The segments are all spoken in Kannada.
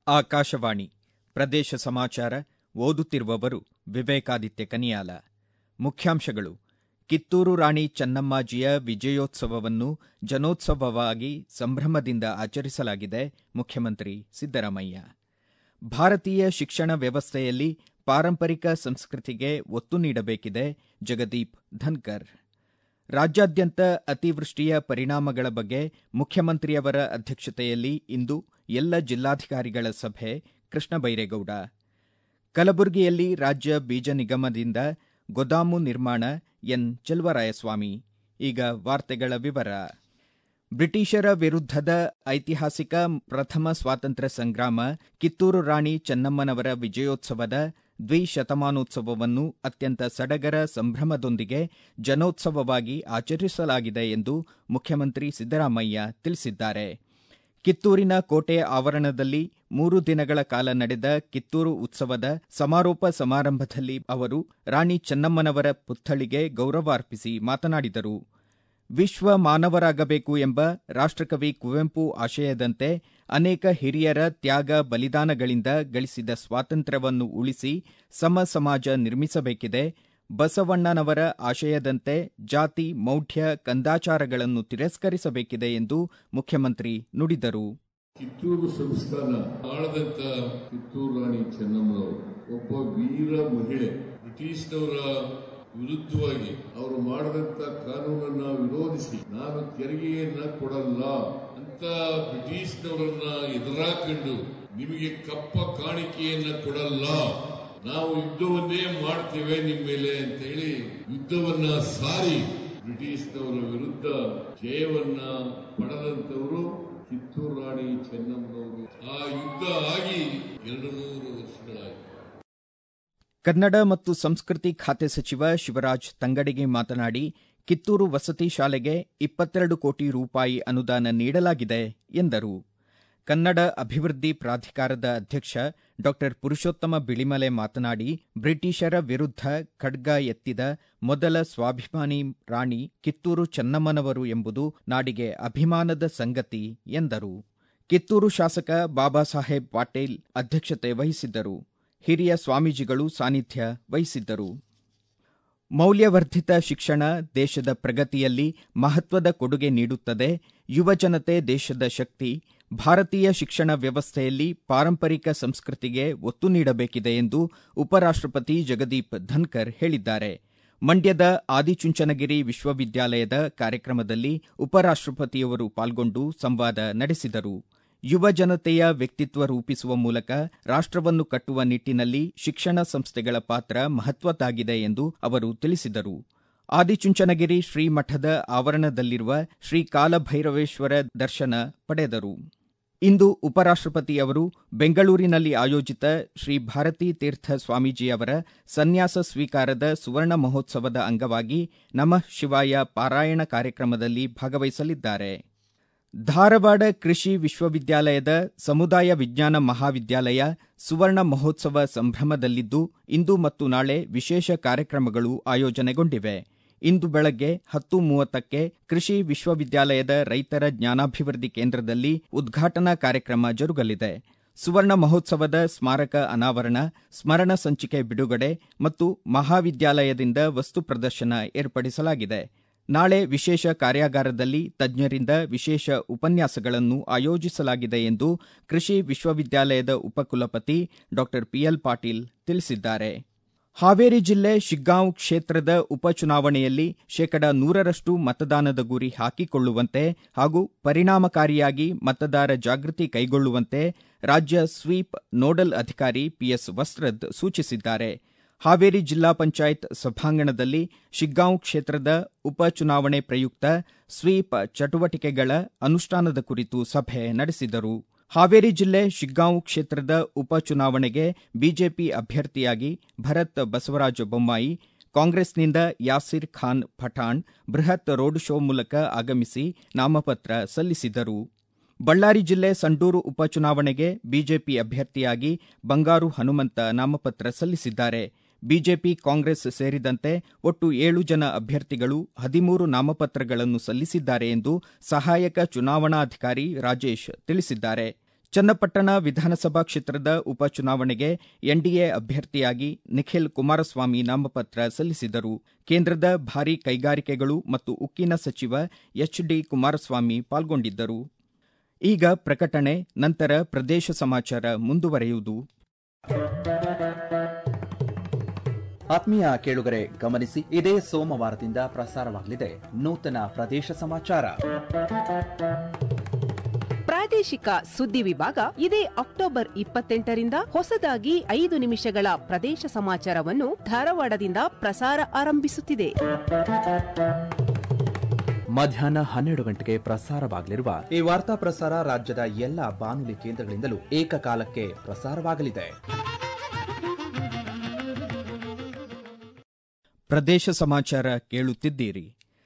ಆಕಾಶವಾಣಿ ಪ್ರದೇಶ ಸಮಾಚಾರ ಓದುತ್ತಿರುವವರು ವಿವೇಕಾದಿತ್ಯ ಕನಿಯಾಲ ಮುಖ್ಯಾಂಶಗಳು ಕಿತ್ತೂರು ರಾಣಿ ಚೆನ್ನಮ್ಮಾಜಿಯ ವಿಜಯೋತ್ಸವವನ್ನು ಜನೋತ್ಸವವಾಗಿ ಸಂಭ್ರಮದಿಂದ ಆಚರಿಸಲಾಗಿದೆ ಮುಖ್ಯಮಂತ್ರಿ ಸಿದ್ದರಾಮಯ್ಯ ಭಾರತೀಯ ಶಿಕ್ಷಣ ವ್ಯವಸ್ಥೆಯಲ್ಲಿ ಪಾರಂಪರಿಕ ಸಂಸ್ಕೃತಿಗೆ ಒತ್ತು ನೀಡಬೇಕಿದೆ ಜಗದೀಪ್ ಧನ್ಕರ್ ರಾಜ್ಯಾದ್ಯಂತ ಅತಿವೃಷ್ಟಿಯ ಪರಿಣಾಮಗಳ ಬಗ್ಗೆ ಮುಖ್ಯಮಂತ್ರಿಯವರ ಅಧ್ಯಕ್ಷತೆಯಲ್ಲಿ ಇಂದು ಎಲ್ಲ ಜಿಲ್ಲಾಧಿಕಾರಿಗಳ ಸಭೆ ಕೃಷ್ಣ ಬೈರೇಗೌಡ ಕಲಬುರಗಿಯಲ್ಲಿ ರಾಜ್ಯ ಬೀಜ ನಿಗಮದಿಂದ ಗೋದಾಮು ನಿರ್ಮಾಣ ಎನ್ ಚೆಲುವರಾಯಸ್ವಾಮಿ ಈಗ ವಾರ್ತೆಗಳ ವಿವರ ಬ್ರಿಟಿಷರ ವಿರುದ್ಧದ ಐತಿಹಾಸಿಕ ಪ್ರಥಮ ಸ್ವಾತಂತ್ರ್ಯ ಸಂಗ್ರಾಮ ಕಿತ್ತೂರು ರಾಣಿ ಚೆನ್ನಮ್ಮನವರ ವಿಜಯೋತ್ಸವದ ದ್ವಿಶತಮಾನೋತ್ಸವವನ್ನು ಅತ್ಯಂತ ಸಡಗರ ಸಂಭ್ರಮದೊಂದಿಗೆ ಜನೋತ್ಸವವಾಗಿ ಆಚರಿಸಲಾಗಿದೆ ಎಂದು ಮುಖ್ಯಮಂತ್ರಿ ಸಿದ್ದರಾಮಯ್ಯ ತಿಳಿಸಿದ್ದಾರೆ ಕಿತ್ತೂರಿನ ಕೋಟೆ ಆವರಣದಲ್ಲಿ ಮೂರು ದಿನಗಳ ಕಾಲ ನಡೆದ ಕಿತ್ತೂರು ಉತ್ಸವದ ಸಮಾರೋಪ ಸಮಾರಂಭದಲ್ಲಿ ಅವರು ರಾಣಿ ಚೆನ್ನಮ್ಮನವರ ಪುತ್ಥಳಿಗೆ ಗೌರವ ಅರ್ಪಿಸಿ ಮಾತನಾಡಿದರು ವಿಶ್ವ ಮಾನವರಾಗಬೇಕು ಎಂಬ ರಾಷ್ಟ್ರಕವಿ ಕುವೆಂಪು ಆಶಯದಂತೆ ಅನೇಕ ಹಿರಿಯರ ತ್ಯಾಗ ಬಲಿದಾನಗಳಿಂದ ಗಳಿಸಿದ ಸ್ವಾತಂತ್ರ್ಯವನ್ನು ಉಳಿಸಿ ಸಮ ಸಮಾಜ ನಿರ್ಮಿಸಬೇಕಿದೆ ಬಸವಣ್ಣನವರ ಆಶಯದಂತೆ ಜಾತಿ ಮೌಢ್ಯ ಕಂದಾಚಾರಗಳನ್ನು ತಿರಸ್ಕರಿಸಬೇಕಿದೆ ಎಂದು ಮುಖ್ಯಮಂತ್ರಿ ನುಡಿದರು ಕಿತ್ತೂರು ಸಂಸ್ಥಾನ ಆಳದಂತ ಕಿತ್ತೂರು ರಾಣಿ ಚೆನ್ನಮ್ಮನವರು ಒಬ್ಬ ವೀರ ಮಹಿಳೆ ಬ್ರಿಟಿಷ್ನವರ ವಿರುದ್ಧವಾಗಿ ಅವರು ಮಾಡಿದಂತ ಕಾನೂನನ್ನ ವಿರೋಧಿಸಿ ನಾನು ತೆರಿಗೆಯನ್ನ ಕೊಡಲ್ಲ ಅಂತ ಬ್ರಿಟಿಷ್ನವರನ್ನ ಎದುರಾಕೊಂಡು ನಿಮಗೆ ಕಪ್ಪ ಕಾಣಿಕೆಯನ್ನ ಕೊಡಲ್ಲ ನಾವು ಯುದ್ಧವನ್ನೇ ಮಾಡ್ತೇವೆ ನಿಮ್ಮ ಮೇಲೆ ಅಂತ ಹೇಳಿ ಯುದ್ಧವನ್ನ ಸಾರಿ ಬ್ರಿಟಿಷ್ನವರ ವಿರುದ್ಧ ಜಯವನ್ನ ಪಡೆದಂತವರು ಕಿತ್ತೂರು ರಾಣಿ ಚೆನ್ನಮ್ಮನವರು ಆ ಯುದ್ಧ ಆಗಿ ಎರಡು ನೂರು ವರ್ಷಗಳಾಗಿ ಕನ್ನಡ ಮತ್ತು ಸಂಸ್ಕೃತಿ ಖಾತೆ ಸಚಿವ ಶಿವರಾಜ್ ತಂಗಡಿಗೆ ಮಾತನಾಡಿ ಕಿತ್ತೂರು ವಸತಿ ಶಾಲೆಗೆ ಇಪ್ಪತ್ತೆರಡು ಕೋಟಿ ರೂಪಾಯಿ ಅನುದಾನ ನೀಡಲಾಗಿದೆ ಎಂದರು ಕನ್ನಡ ಅಭಿವೃದ್ಧಿ ಪ್ರಾಧಿಕಾರದ ಅಧ್ಯಕ್ಷ ಡಾ ಪುರುಷೋತ್ತಮ ಬಿಳಿಮಲೆ ಮಾತನಾಡಿ ಬ್ರಿಟಿಷರ ವಿರುದ್ಧ ಖಡ್ಗ ಎತ್ತಿದ ಮೊದಲ ಸ್ವಾಭಿಮಾನಿ ರಾಣಿ ಕಿತ್ತೂರು ಚೆನ್ನಮ್ಮನವರು ಎಂಬುದು ನಾಡಿಗೆ ಅಭಿಮಾನದ ಸಂಗತಿ ಎಂದರು ಕಿತ್ತೂರು ಶಾಸಕ ಬಾಬಾ ಸಾಹೇಬ್ ಪಾಟೀಲ್ ಅಧ್ಯಕ್ಷತೆ ವಹಿಸಿದ್ದರು ಹಿರಿಯ ಸ್ವಾಮೀಜಿಗಳು ಸಾನ್ನಿಧ್ಯ ವಹಿಸಿದ್ದರು ಮೌಲ್ಯವರ್ಧಿತ ಶಿಕ್ಷಣ ದೇಶದ ಪ್ರಗತಿಯಲ್ಲಿ ಮಹತ್ವದ ಕೊಡುಗೆ ನೀಡುತ್ತದೆ ಯುವಜನತೆ ದೇಶದ ಶಕ್ತಿ ಭಾರತೀಯ ಶಿಕ್ಷಣ ವ್ಯವಸ್ಥೆಯಲ್ಲಿ ಪಾರಂಪರಿಕ ಸಂಸ್ಕೃತಿಗೆ ಒತ್ತು ನೀಡಬೇಕಿದೆ ಎಂದು ಉಪರಾಷ್ಟ್ರಪತಿ ಜಗದೀಪ್ ಧನ್ಕರ್ ಹೇಳಿದ್ದಾರೆ ಮಂಡ್ಯದ ಆದಿಚುಂಚನಗಿರಿ ವಿಶ್ವವಿದ್ಯಾಲಯದ ಕಾರ್ಯಕ್ರಮದಲ್ಲಿ ಉಪರಾಷ್ಟ್ರಪತಿಯವರು ಪಾಲ್ಗೊಂಡು ಸಂವಾದ ನಡೆಸಿದರು ಯುವ ಜನತೆಯ ವ್ಯಕ್ತಿತ್ವ ರೂಪಿಸುವ ಮೂಲಕ ರಾಷ್ಟ್ರವನ್ನು ಕಟ್ಟುವ ನಿಟ್ಟಿನಲ್ಲಿ ಶಿಕ್ಷಣ ಸಂಸ್ಥೆಗಳ ಪಾತ್ರ ಮಹತ್ವದ್ದಾಗಿದೆ ಎಂದು ಅವರು ತಿಳಿಸಿದರು ಆದಿಚುಂಚನಗಿರಿ ಶ್ರೀಮಠದ ಆವರಣದಲ್ಲಿರುವ ಶ್ರೀ ಕಾಲಭೈರವೇಶ್ವರ ದರ್ಶನ ಪಡೆದರು ಇಂದು ಉಪರಾಷ್ಟ್ರಪತಿಯವರು ಬೆಂಗಳೂರಿನಲ್ಲಿ ಆಯೋಜಿತ ಶ್ರೀ ಭಾರತೀ ತೀರ್ಥ ಸ್ವಾಮೀಜಿಯವರ ಸನ್ಯಾಸ ಸ್ವೀಕಾರದ ಸುವರ್ಣ ಮಹೋತ್ಸವದ ಅಂಗವಾಗಿ ನಮಃ ಶಿವಾಯ ಪಾರಾಯಣ ಕಾರ್ಯಕ್ರಮದಲ್ಲಿ ಭಾಗವಹಿಸಲಿದ್ದಾರೆ ಧಾರವಾಡ ಕೃಷಿ ವಿಶ್ವವಿದ್ಯಾಲಯದ ಸಮುದಾಯ ವಿಜ್ಞಾನ ಮಹಾವಿದ್ಯಾಲಯ ಸುವರ್ಣ ಮಹೋತ್ಸವ ಸಂಭ್ರಮದಲ್ಲಿದ್ದು ಇಂದು ಮತ್ತು ನಾಳೆ ವಿಶೇಷ ಕಾರ್ಯಕ್ರಮಗಳು ಆಯೋಜನೆಗೊಂಡಿವೆ ಇಂದು ಬೆಳಗ್ಗೆ ಹತ್ತು ಮೂವತ್ತಕ್ಕೆ ಕೃಷಿ ವಿಶ್ವವಿದ್ಯಾಲಯದ ರೈತರ ಜ್ಞಾನಾಭಿವೃದ್ಧಿ ಕೇಂದ್ರದಲ್ಲಿ ಉದ್ಘಾಟನಾ ಕಾರ್ಯಕ್ರಮ ಜರುಗಲಿದೆ ಸುವರ್ಣ ಮಹೋತ್ಸವದ ಸ್ಮಾರಕ ಅನಾವರಣ ಸ್ಮರಣ ಸಂಚಿಕೆ ಬಿಡುಗಡೆ ಮತ್ತು ಮಹಾವಿದ್ಯಾಲಯದಿಂದ ವಸ್ತು ಪ್ರದರ್ಶನ ಏರ್ಪಡಿಸಲಾಗಿದೆ ನಾಳೆ ವಿಶೇಷ ಕಾರ್ಯಾಗಾರದಲ್ಲಿ ತಜ್ಞರಿಂದ ವಿಶೇಷ ಉಪನ್ಯಾಸಗಳನ್ನು ಆಯೋಜಿಸಲಾಗಿದೆ ಎಂದು ಕೃಷಿ ವಿಶ್ವವಿದ್ಯಾಲಯದ ಉಪಕುಲಪತಿ ಡಾ ಪಿಎಲ್ ಪಾಟೀಲ್ ತಿಳಿಸಿದ್ದಾರೆ ಹಾವೇರಿ ಜಿಲ್ಲೆ ಶಿಗ್ಗಾಂವ್ ಕ್ಷೇತ್ರದ ಉಪಚುನಾವಣೆಯಲ್ಲಿ ಶೇಕಡ ನೂರರಷ್ಟು ಮತದಾನದ ಗುರಿ ಹಾಕಿಕೊಳ್ಳುವಂತೆ ಹಾಗೂ ಪರಿಣಾಮಕಾರಿಯಾಗಿ ಮತದಾರ ಜಾಗೃತಿ ಕೈಗೊಳ್ಳುವಂತೆ ರಾಜ್ಯ ಸ್ವೀಪ್ ನೋಡಲ್ ಅಧಿಕಾರಿ ಪಿಎಸ್ ವಸ್ತ್ರದ್ ಸೂಚಿಸಿದ್ದಾರೆ ಹಾವೇರಿ ಜಿಲ್ಲಾ ಪಂಚಾಯತ್ ಸಭಾಂಗಣದಲ್ಲಿ ಶಿಗ್ಗಾಂವ್ ಕ್ಷೇತ್ರದ ಉಪಚುನಾವಣೆ ಪ್ರಯುಕ್ತ ಸ್ವೀಪ್ ಚಟುವಟಿಕೆಗಳ ಅನುಷ್ಠಾನದ ಕುರಿತು ಸಭೆ ನಡೆಸಿದರು ಹಾವೇರಿ ಜಿಲ್ಲೆ ಶಿಗ್ಗಾಂವ್ ಕ್ಷೇತ್ರದ ಉಪಚುನಾವಣೆಗೆ ಬಿಜೆಪಿ ಅಭ್ಯರ್ಥಿಯಾಗಿ ಭರತ್ ಬಸವರಾಜ ಬೊಮ್ಮಾಯಿ ಕಾಂಗ್ರೆಸ್ನಿಂದ ಯಾಸಿರ್ ಖಾನ್ ಪಠಾಣ್ ಬೃಹತ್ ರೋಡ್ ಶೋ ಮೂಲಕ ಆಗಮಿಸಿ ನಾಮಪತ್ರ ಸಲ್ಲಿಸಿದರು ಬಳ್ಳಾರಿ ಜಿಲ್ಲೆ ಸಂಡೂರು ಉಪಚುನಾವಣೆಗೆ ಬಿಜೆಪಿ ಅಭ್ಯರ್ಥಿಯಾಗಿ ಬಂಗಾರು ಹನುಮಂತ ನಾಮಪತ್ರ ಸಲ್ಲಿಸಿದ್ದಾರೆ ಬಿಜೆಪಿ ಕಾಂಗ್ರೆಸ್ ಸೇರಿದಂತೆ ಒಟ್ಟು ಏಳು ಜನ ಅಭ್ಯರ್ಥಿಗಳು ಹದಿಮೂರು ನಾಮಪತ್ರಗಳನ್ನು ಸಲ್ಲಿಸಿದ್ದಾರೆ ಎಂದು ಸಹಾಯಕ ಚುನಾವಣಾಧಿಕಾರಿ ರಾಜೇಶ್ ತಿಳಿಸಿದ್ದಾರೆ ಚನ್ನಪಟ್ಟಣ ವಿಧಾನಸಭಾ ಕ್ಷೇತ್ರದ ಉಪಚುನಾವಣೆಗೆ ಎನ್ಡಿಎ ಅಭ್ಯರ್ಥಿಯಾಗಿ ನಿಖಿಲ್ ಕುಮಾರಸ್ವಾಮಿ ನಾಮಪತ್ರ ಸಲ್ಲಿಸಿದರು ಕೇಂದ್ರದ ಭಾರೀ ಕೈಗಾರಿಕೆಗಳು ಮತ್ತು ಉಕ್ಕಿನ ಸಚಿವ ಎಚ್ ಡಿ ಕುಮಾರಸ್ವಾಮಿ ಪಾಲ್ಗೊಂಡಿದ್ದರು ಈಗ ಪ್ರಕಟಣೆ ನಂತರ ಪ್ರದೇಶ ಸಮಾಚಾರ ಮುಂದುವರೆಯುವುದು ಆತ್ಮೀಯ ಕೇಳುಗರೆ ಗಮನಿಸಿ ಇದೇ ಸೋಮವಾರದಿಂದ ಪ್ರಸಾರವಾಗಲಿದೆ ನೂತನ ಪ್ರದೇಶ ಸಮಾಚಾರ ಪ್ರಾದೇಶಿಕ ಸುದ್ದಿ ವಿಭಾಗ ಇದೇ ಅಕ್ಟೋಬರ್ ಇಪ್ಪತ್ತೆಂಟರಿಂದ ಹೊಸದಾಗಿ ಐದು ನಿಮಿಷಗಳ ಪ್ರದೇಶ ಸಮಾಚಾರವನ್ನು ಧಾರವಾಡದಿಂದ ಪ್ರಸಾರ ಆರಂಭಿಸುತ್ತಿದೆ ಮಧ್ಯಾಹ್ನ ಹನ್ನೆರಡು ಗಂಟೆಗೆ ಪ್ರಸಾರವಾಗಲಿರುವ ಈ ವಾರ್ತಾ ಪ್ರಸಾರ ರಾಜ್ಯದ ಎಲ್ಲ ಬಾನುಲಿ ಕೇಂದ್ರಗಳಿಂದಲೂ ಏಕಕಾಲಕ್ಕೆ ಪ್ರಸಾರವಾಗಲಿದೆ ಪ್ರದೇಶ ಸಮಾಚಾರ ಕೇಳುತ್ತಿದ್ದೀರಿ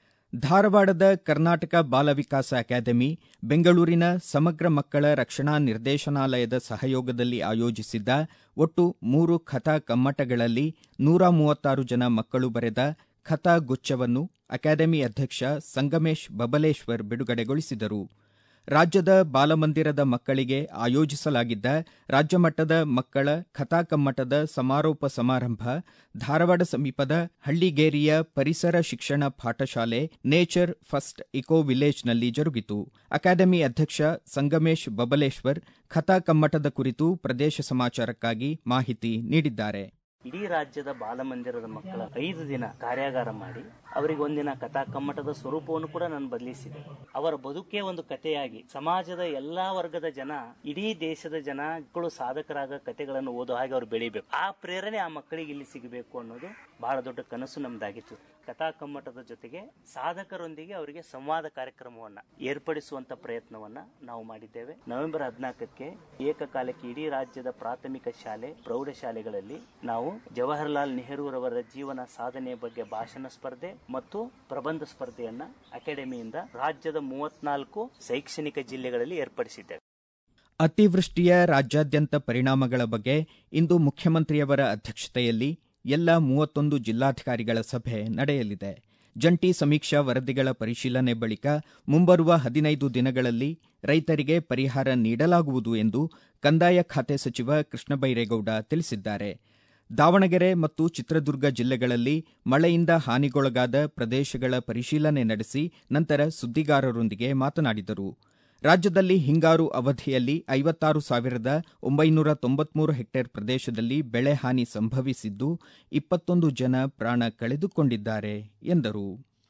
ಧಾರವಾಡದ ಕರ್ನಾಟಕ ಬಾಲ ವಿಕಾಸ ಅಕಾಡೆಮಿ ಬೆಂಗಳೂರಿನ ಸಮಗ್ರ ಮಕ್ಕಳ ರಕ್ಷಣಾ ನಿರ್ದೇಶನಾಲಯದ ಸಹಯೋಗದಲ್ಲಿ ಆಯೋಜಿಸಿದ್ದ ಒಟ್ಟು ಮೂರು ಕಥಾ ಕಮ್ಮಟಗಳಲ್ಲಿ ನೂರ ಮೂವತ್ತಾರು ಜನ ಮಕ್ಕಳು ಬರೆದ ಕಥಾ ಗುಚ್ಛವನ್ನು ಅಕಾಡೆಮಿ ಅಧ್ಯಕ್ಷ ಸಂಗಮೇಶ್ ಬಬಲೇಶ್ವರ್ ಬಿಡುಗಡೆಗೊಳಿಸಿದರು ರಾಜ್ಯದ ಬಾಲಮಂದಿರದ ಮಕ್ಕಳಿಗೆ ಆಯೋಜಿಸಲಾಗಿದ್ದ ರಾಜ್ಯಮಟ್ಟದ ಮಕ್ಕಳ ಕಥಾಕಮ್ಮಟದ ಸಮಾರೋಪ ಸಮಾರಂಭ ಧಾರವಾಡ ಸಮೀಪದ ಹಳ್ಳಿಗೇರಿಯ ಪರಿಸರ ಶಿಕ್ಷಣ ಪಾಠಶಾಲೆ ನೇಚರ್ ಫಸ್ಟ್ ಇಕೋ ವಿಲೇಜ್ನಲ್ಲಿ ಜರುಗಿತು ಅಕಾಡೆಮಿ ಅಧ್ಯಕ್ಷ ಸಂಗಮೇಶ್ ಬಬಲೇಶ್ವರ್ ಕಥಾಕಮ್ಮಟದ ಕುರಿತು ಪ್ರದೇಶ ಸಮಾಚಾರಕ್ಕಾಗಿ ಮಾಹಿತಿ ನೀಡಿದ್ದಾರೆ ಇಡೀ ರಾಜ್ಯದ ಬಾಲಮಂದಿರದ ಮಕ್ಕಳ ಐದು ದಿನ ಕಾರ್ಯಾಗಾರ ಮಾಡಿ ಅವರಿಗೆ ಒಂದಿನ ಕಥಾ ಕಮ್ಮಟದ ಸ್ವರೂಪವನ್ನು ಕೂಡ ನಾನು ಬದಲಿಸಿದೆ ಅವರ ಬದುಕೇ ಒಂದು ಕಥೆಯಾಗಿ ಸಮಾಜದ ಎಲ್ಲಾ ವರ್ಗದ ಜನ ಇಡೀ ದೇಶದ ಜನ ಮಕ್ಕಳು ಸಾಧಕರಾಗ ಕಥೆಗಳನ್ನು ಓದೋ ಹಾಗೆ ಅವ್ರು ಬೆಳಿಬೇಕು ಆ ಪ್ರೇರಣೆ ಆ ಮಕ್ಕಳಿಗೆ ಇಲ್ಲಿ ಸಿಗಬೇಕು ಅನ್ನೋದು ಬಹಳ ದೊಡ್ಡ ಕನಸು ನಮ್ದಾಗಿತ್ತು ಕಥಾ ಕಮ್ಮಟದ ಜೊತೆಗೆ ಸಾಧಕರೊಂದಿಗೆ ಅವರಿಗೆ ಸಂವಾದ ಕಾರ್ಯಕ್ರಮವನ್ನ ಏರ್ಪಡಿಸುವಂತ ಪ್ರಯತ್ನವನ್ನ ನಾವು ಮಾಡಿದ್ದೇವೆ ನವೆಂಬರ್ ಹದಿನಾಲ್ಕಕ್ಕೆ ಏಕಕಾಲಕ್ಕೆ ಇಡೀ ರಾಜ್ಯದ ಪ್ರಾಥಮಿಕ ಶಾಲೆ ಪ್ರೌಢಶಾಲೆಗಳಲ್ಲಿ ನಾವು ಜವಾಹರ್ಲಾಲ್ ನೆಹರೂರವರ ಜೀವನ ಸಾಧನೆಯ ಬಗ್ಗೆ ಭಾಷಣ ಸ್ಪರ್ಧೆ ಮತ್ತು ಪ್ರಬಂಧ ಸ್ಪರ್ಧೆಯನ್ನ ಅಕಾಡೆಮಿಯಿಂದ ರಾಜ್ಯದ ಮೂವತ್ನಾಲ್ಕು ಶೈಕ್ಷಣಿಕ ಜಿಲ್ಲೆಗಳಲ್ಲಿ ಏರ್ಪಡಿಸಿದ್ದೇವೆ ಅತಿವೃಷ್ಟಿಯ ರಾಜ್ಯಾದ್ಯಂತ ಪರಿಣಾಮಗಳ ಬಗ್ಗೆ ಇಂದು ಮುಖ್ಯಮಂತ್ರಿಯವರ ಅಧ್ಯಕ್ಷತೆಯಲ್ಲಿ ಎಲ್ಲ ಮೂವತ್ತೊಂದು ಜಿಲ್ಲಾಧಿಕಾರಿಗಳ ಸಭೆ ನಡೆಯಲಿದೆ ಜಂಟಿ ಸಮೀಕ್ಷಾ ವರದಿಗಳ ಪರಿಶೀಲನೆ ಬಳಿಕ ಮುಂಬರುವ ಹದಿನೈದು ದಿನಗಳಲ್ಲಿ ರೈತರಿಗೆ ಪರಿಹಾರ ನೀಡಲಾಗುವುದು ಎಂದು ಕಂದಾಯ ಖಾತೆ ಸಚಿವ ಕೃಷ್ಣ ಬೈರೇಗೌಡ ತಿಳಿಸಿದ್ದಾರೆ ದಾವಣಗೆರೆ ಮತ್ತು ಚಿತ್ರದುರ್ಗ ಜಿಲ್ಲೆಗಳಲ್ಲಿ ಮಳೆಯಿಂದ ಹಾನಿಗೊಳಗಾದ ಪ್ರದೇಶಗಳ ಪರಿಶೀಲನೆ ನಡೆಸಿ ನಂತರ ಸುದ್ದಿಗಾರರೊಂದಿಗೆ ಮಾತನಾಡಿದರು ರಾಜ್ಯದಲ್ಲಿ ಹಿಂಗಾರು ಅವಧಿಯಲ್ಲಿ ಐವತ್ತಾರು ಸಾವಿರದ ಒಂಬೈನೂರ ತೊಂಬತ್ಮೂರು ಹೆಕ್ಟೇರ್ ಪ್ರದೇಶದಲ್ಲಿ ಬೆಳೆ ಹಾನಿ ಸಂಭವಿಸಿದ್ದು ಇಪ್ಪತ್ತೊಂದು ಜನ ಪ್ರಾಣ ಕಳೆದುಕೊಂಡಿದ್ದಾರೆ ಎಂದರು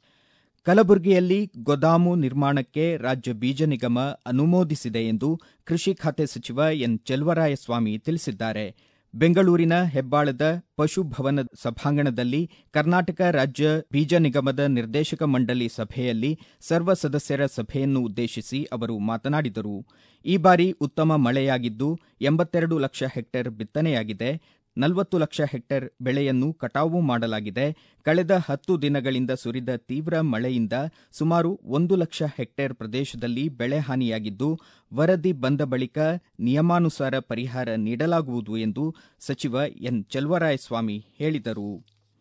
ಕಲಬುರಗಿಯಲ್ಲಿ ಗೋದಾಮು ನಿರ್ಮಾಣಕ್ಕೆ ರಾಜ್ಯ ಬೀಜ ನಿಗಮ ಅನುಮೋದಿಸಿದೆ ಎಂದು ಕೃಷಿ ಖಾತೆ ಸಚಿವ ಎನ್ ಚೆಲುವರಾಯಸ್ವಾಮಿ ತಿಳಿಸಿದ್ದಾರೆ ಬೆಂಗಳೂರಿನ ಹೆಬ್ಬಾಳದ ಪಶುಭವನ ಸಭಾಂಗಣದಲ್ಲಿ ಕರ್ನಾಟಕ ರಾಜ್ಯ ಬೀಜ ನಿಗಮದ ನಿರ್ದೇಶಕ ಮಂಡಳಿ ಸಭೆಯಲ್ಲಿ ಸರ್ವ ಸದಸ್ಯರ ಸಭೆಯನ್ನು ಉದ್ದೇಶಿಸಿ ಅವರು ಮಾತನಾಡಿದರು ಈ ಬಾರಿ ಉತ್ತಮ ಮಳೆಯಾಗಿದ್ದು ಎಂಬತ್ತೆರಡು ಲಕ್ಷ ಹೆಕ್ಟೇರ್ ಬಿತ್ತನೆಯಾಗಿದೆ ನಲವತ್ತು ಲಕ್ಷ ಹೆಕ್ಟೇರ್ ಬೆಳೆಯನ್ನು ಕಟಾವು ಮಾಡಲಾಗಿದೆ ಕಳೆದ ಹತ್ತು ದಿನಗಳಿಂದ ಸುರಿದ ತೀವ್ರ ಮಳೆಯಿಂದ ಸುಮಾರು ಒಂದು ಲಕ್ಷ ಹೆಕ್ಟೇರ್ ಪ್ರದೇಶದಲ್ಲಿ ಬೆಳೆ ಹಾನಿಯಾಗಿದ್ದು ವರದಿ ಬಂದ ಬಳಿಕ ನಿಯಮಾನುಸಾರ ಪರಿಹಾರ ನೀಡಲಾಗುವುದು ಎಂದು ಸಚಿವ ಎನ್ ಚೆಲುವರಾಯಸ್ವಾಮಿ ಹೇಳಿದರು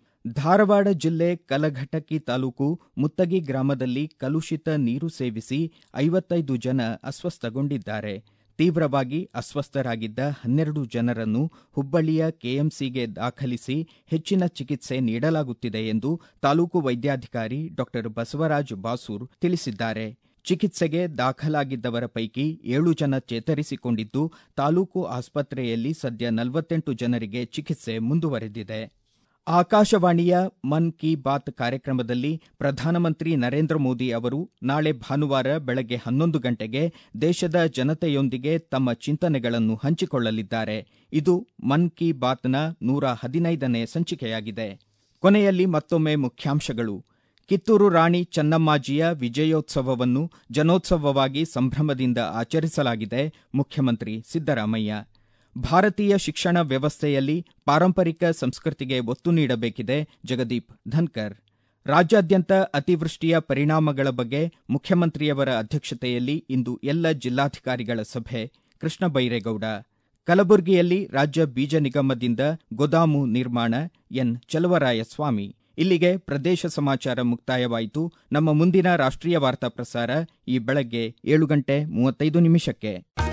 ಧಾರವಾಡ ಜಿಲ್ಲೆ ಕಲಘಟಕಿ ತಾಲೂಕು ಮುತ್ತಗಿ ಗ್ರಾಮದಲ್ಲಿ ಕಲುಷಿತ ನೀರು ಸೇವಿಸಿ ಐವತ್ತೈದು ಜನ ಅಸ್ವಸ್ಥಗೊಂಡಿದ್ದಾರೆ ತೀವ್ರವಾಗಿ ಅಸ್ವಸ್ಥರಾಗಿದ್ದ ಹನ್ನೆರಡು ಜನರನ್ನು ಹುಬ್ಬಳ್ಳಿಯ ಕೆಎಂಸಿಗೆ ದಾಖಲಿಸಿ ಹೆಚ್ಚಿನ ಚಿಕಿತ್ಸೆ ನೀಡಲಾಗುತ್ತಿದೆ ಎಂದು ತಾಲೂಕು ವೈದ್ಯಾಧಿಕಾರಿ ಡಾ ಬಸವರಾಜ್ ಬಾಸೂರ್ ತಿಳಿಸಿದ್ದಾರೆ ಚಿಕಿತ್ಸೆಗೆ ದಾಖಲಾಗಿದ್ದವರ ಪೈಕಿ ಏಳು ಜನ ಚೇತರಿಸಿಕೊಂಡಿದ್ದು ತಾಲೂಕು ಆಸ್ಪತ್ರೆಯಲ್ಲಿ ಸದ್ಯ ನಲವತ್ತೆಂಟು ಜನರಿಗೆ ಚಿಕಿತ್ಸೆ ಮುಂದುವರೆದಿದೆ ಆಕಾಶವಾಣಿಯ ಮನ್ ಕಿ ಬಾತ್ ಕಾರ್ಯಕ್ರಮದಲ್ಲಿ ಪ್ರಧಾನಮಂತ್ರಿ ನರೇಂದ್ರ ಮೋದಿ ಅವರು ನಾಳೆ ಭಾನುವಾರ ಬೆಳಗ್ಗೆ ಹನ್ನೊಂದು ಗಂಟೆಗೆ ದೇಶದ ಜನತೆಯೊಂದಿಗೆ ತಮ್ಮ ಚಿಂತನೆಗಳನ್ನು ಹಂಚಿಕೊಳ್ಳಲಿದ್ದಾರೆ ಇದು ಮನ್ ಕಿ ಬಾತ್ನ ನೂರ ಹದಿನೈದನೇ ಸಂಚಿಕೆಯಾಗಿದೆ ಕೊನೆಯಲ್ಲಿ ಮತ್ತೊಮ್ಮೆ ಮುಖ್ಯಾಂಶಗಳು ಕಿತ್ತೂರು ರಾಣಿ ಚೆನ್ನಮ್ಮಾಜಿಯ ವಿಜಯೋತ್ಸವವನ್ನು ಜನೋತ್ಸವವಾಗಿ ಸಂಭ್ರಮದಿಂದ ಆಚರಿಸಲಾಗಿದೆ ಮುಖ್ಯಮಂತ್ರಿ ಸಿದ್ದರಾಮಯ್ಯ ಭಾರತೀಯ ಶಿಕ್ಷಣ ವ್ಯವಸ್ಥೆಯಲ್ಲಿ ಪಾರಂಪರಿಕ ಸಂಸ್ಕೃತಿಗೆ ಒತ್ತು ನೀಡಬೇಕಿದೆ ಜಗದೀಪ್ ಧನ್ಕರ್ ರಾಜ್ಯಾದ್ಯಂತ ಅತಿವೃಷ್ಟಿಯ ಪರಿಣಾಮಗಳ ಬಗ್ಗೆ ಮುಖ್ಯಮಂತ್ರಿಯವರ ಅಧ್ಯಕ್ಷತೆಯಲ್ಲಿ ಇಂದು ಎಲ್ಲ ಜಿಲ್ಲಾಧಿಕಾರಿಗಳ ಸಭೆ ಕೃಷ್ಣ ಬೈರೇಗೌಡ ಕಲಬುರಗಿಯಲ್ಲಿ ರಾಜ್ಯ ಬೀಜ ನಿಗಮದಿಂದ ಗೋದಾಮು ನಿರ್ಮಾಣ ಎನ್ ಚಲವರಾಯಸ್ವಾಮಿ ಇಲ್ಲಿಗೆ ಪ್ರದೇಶ ಸಮಾಚಾರ ಮುಕ್ತಾಯವಾಯಿತು ನಮ್ಮ ಮುಂದಿನ ರಾಷ್ಟ್ರೀಯ ವಾರ್ತಾ ಪ್ರಸಾರ ಈ ಬೆಳಗ್ಗೆ ಏಳು ಗಂಟೆ ಮೂವತ್ತೈದು ನಿಮಿಷಕ್ಕೆ